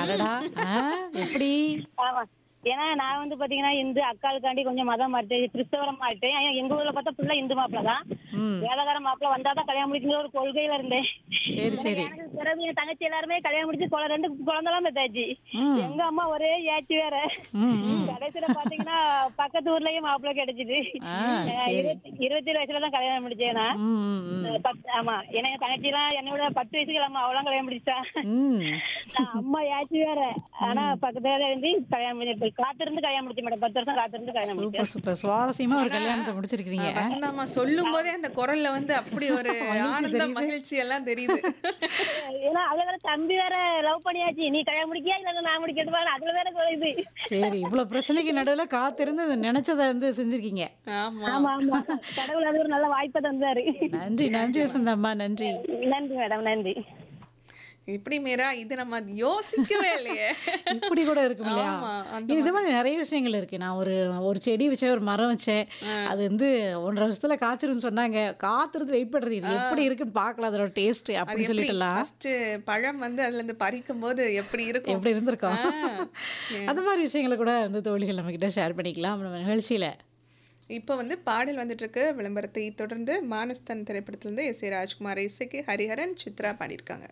அடடா ஆ, எப்படி ஆமா ஏன்னா நான் வந்து பாத்தீங்கன்னா இந்து அக்காளுக்காண்டி கொஞ்சம் மதம் மாறிட்டேன் கிறிஸ்தவரம் மாறிட்டேன் ஆனா எங்க ஊர்ல பார்த்தா ஃபுல்லா இந்து மாப்பிள்ள தான் ம் வேலைக்கார மாப்பிள்ள வந்தாதான் கல்யாணம் முடிக்கிற ஒரு கொள்கையில இருந்தேன் சரி சரி எனக்கு பிறகு என் தங்கச்சி எல்லாருமே கல்யாணம் முடிச்சு குழ- ரெண்டு குழந்தைலாம் பெத்தாச்சு ம். எங்க அம்மா ஒரே ஏச்சு வேற ம் ம் கடைசியில பாத்தீங்கன்னா பக்கத்து ஊர்லயும் மாப்பிள்ளை கிடைச்சிது ஆ, அஹ் சரி. இருபத்தி இருபத்தி ஏழு வயசுல தான் கல்யாணம் முடிச்சேன் நான் ம் ம், ம் அஹ் பத்து- ஆமா ஏன்னா என் தங்கச்சி எல்லாம் என்னோட பத்து வயசுக்கு அம்மா அவளாம் கல்யாணம் முடிச்சா ம் நான் அம்மா ஏச்சு வேற ஆனா பக்கத்துல இருந்து கல்யாணம் முடிச்சு காத்திருந்து கல்யாணம் முடிச்ச மேடம் பத்து வருஷம் காத்திருந்து கல்யாணம் சூப்பர் முடிச்சேன் சூப்பர் சுவாரஸ்யமா ஒரு கல்யாணத்தை முடிச்சிருக்கீங்க வசந்தாமா சொல்லும் போதே அந்த குரல்ல வந்து அப்படி ஒரு ஆனந்தம் மகிழ்ச்சி எல்லாம் தெரியுது ஏன்னா அதுல வேற தம்பி வேற லவ் பண்ணியாச்சு நீ கல்யாணம் முடிக்கியா இல்ல நான் முடிக்கிறது அதுல வேற ஒரு இது சரி இவ்வளவு பிரச்சனைக்கு நடுவுல காத்திருந்து அதை நினைச்சதை வந்து செஞ்சிருக்கீங்க ஆமா ஆமா ஆமா கடவுள் அது ஒரு நல்ல வாய்ப்பை தந்தாரு நன்றி நன்றி வசந்தம்மா நன்றி நன்றி மேடம் நன்றி இப்படி மீரா இது நம்ம அது யோசிக்கவே இல்லையே இப்படி கூட இருக்கும் இல்லையா ஆமா, அந்த இது மாதிரி நிறைய விஷயங்கள் இருக்கு நான் ஒரு ஒரு செடி வச்சேன் ஒரு மரம் வச்சேன் அது வந்து ஒன்றரை வருஷத்துல காய்ச்சிருன்னு சொன்னாங்க காத்திருந்து வெயிட் பண்றது இது எப்படி இருக்குன்னு பார்க்கலாம் அதோட டேஸ்ட் அது அப்படி எப்படி சொல்லிட்டுலாம் ஃபர்ஸ்ட் பழம் வந்து அதுல இருந்து பறிக்கும் போது எப்படி இருக்கும் எப்படி இருந்திருக்கோம் ஆ. அந்த மாதிரி விஷயங்களை கூட வந்து தோழிகள் நம்ம கிட்ட ஷேர் பண்ணிக்கலாம் நம்ம நிகழ்ச்சியில இப்போ வந்து பாடல் வந்துட்டு இருக்கு விளம்பரத்தை தொடர்ந்து மானஸ்தான் திரைப்படத்திலிருந்து எஸ் ஏ ராஜ்குமார் இசைக்கு ஹரிஹரன் சித்ரா பாடியிருக்காங்க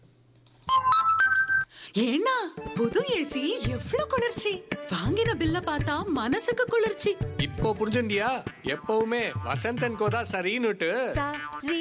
ஏன்னா புது ஏசி எவ்வளவு குளிர்ச்சி வாங்கின பில்ல பார்த்தா மனசுக்கு குளிர்ச்சி இப்போ புரிஞ்சுண்டியா எப்பவுமே வசந்தன் கோதா சரின்னுட்டு சரி